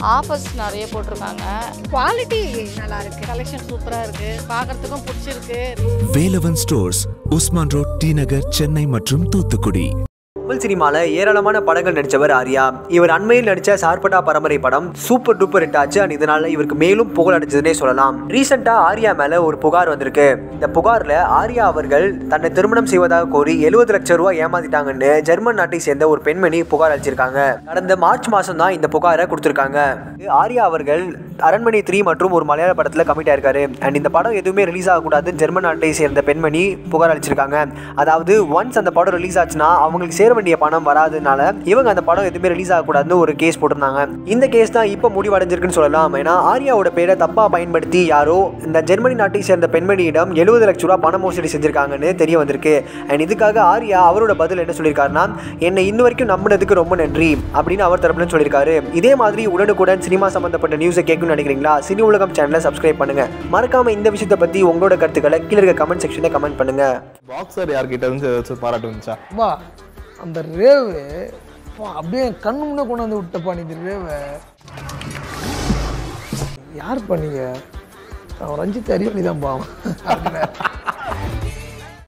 offers நிறைய போட்டிருக்காங்க quality நல்லா இருக்கு கலெக்ஷன் சூப்பராக இருக்குது பார்க்குறதுக்கும் பிடிச்சிருக்கு Velavan stores Usman road T Nagar Chennai மற்றும் தூத்துக்குடி தமிழ் சினிமால ஏராளமான படங்கள் நடிச்சவர் ஆர்யா இவர் அண்மையில் நடிச்ச சார்பட்டா பரம்பரை படம் சூப்பர் டூப்பர் ஹிட் ஆச்சு அண்ட் இதனால இவருக்கு மேலும் புகழ் அடைஞ்சதுன்னே சொல்லலாம் ரீசெண்டா ஆர்யா மேல ஒரு புகார் வந்திருக்கு இந்த புகார்ல ஆர்யா அவர்கள் தன்னை திருமணம் செய்வதாக கோரி எழுபது லட்சம் ரூபாய் ஏமாத்திட்டாங்கன்னு ஜெர்மன் நாட்டை சேர்ந்த ஒரு பெண்மணி புகார் அளிச்சிருக்காங்க கடந்த மார்ச் மாசம் தான் இந்த புகாரை கொடுத்திருக்காங்க ஆர்யா அவர்கள் அரண்மனை த்ரீ மற்றும் ஒரு மலையாள படத்துல கமிட் ஆயிருக்காரு அண்ட் இந்த படம் எதுவுமே ரிலீஸ் ஆகக்கூடாதுன்னு ஜெர்மன் நாட்டை சேர்ந்த பெண்மணி புகார் அளிச்சிருக்காங்க அதாவது ஒன்ஸ் அந்த படம் ரிலீஸ் ஆச்சுன்னா அவங்களுக்கு சேர வேண்டிய பணம் வராதனால இவங்க அந்த படம் எதுவுமே ரிலீஸ் ஆகக்கூடாதுன்னு ஒரு கேஸ் போட்டிருந்தாங்க இந்த கேஸ் தான் இப்போ முடிவடைஞ்சிருக்குன்னு சொல்லலாம் ஏன்னா ஆர்யாவோட பேரை தப்பா பயன்படுத்தி யாரோ இந்த ஜெர்மனி நாட்டை சேர்ந்த பெண்மணியிடம் எழுபது லட்ச ரூபா பண மோசடி செஞ்சிருக்காங்கன்னு தெரிய வந்திருக்கு அண்ட் இதுக்காக ஆர்யா அவரோட பதில் என்ன சொல்லியிருக்காருன்னா என்னை இன்ன வரைக்கும் நம்பினதுக்கு ரொம்ப நன்றி அப்படின்னு அவர் தரப்புல சொல்லியிருக்காரு இதே மாதிரி உடனுக்குடன் சினிமா சம்பந்தப்பட்ட நியூஸை கேட்கணும்னு நினைக்கிறீங்களா சினி உலகம் சேனலை சப்ஸ்கிரைப் பண்ணுங்க மறக்காம இந்த விஷயத்தை பத்தி உங்களோட கருத்துக்களை கீழே இருக்க கமெண்ட் செக்ஷனில் கமெண்ட் பண்ணுங்க பாக்ஸர் யார்கிட்ட இருந்து ஏதாச்சும் பாராட்டு வந்துச்சா வா அந்த ரேவு பா, அப்படியே என் கண்ணு முன்னே கொண்டு வந்து விட்டப்பா நீ இந்த ரேவை யார் பண்ணீங்க அவன் ரஞ்சித் அறிவு நீ தான் பாவம்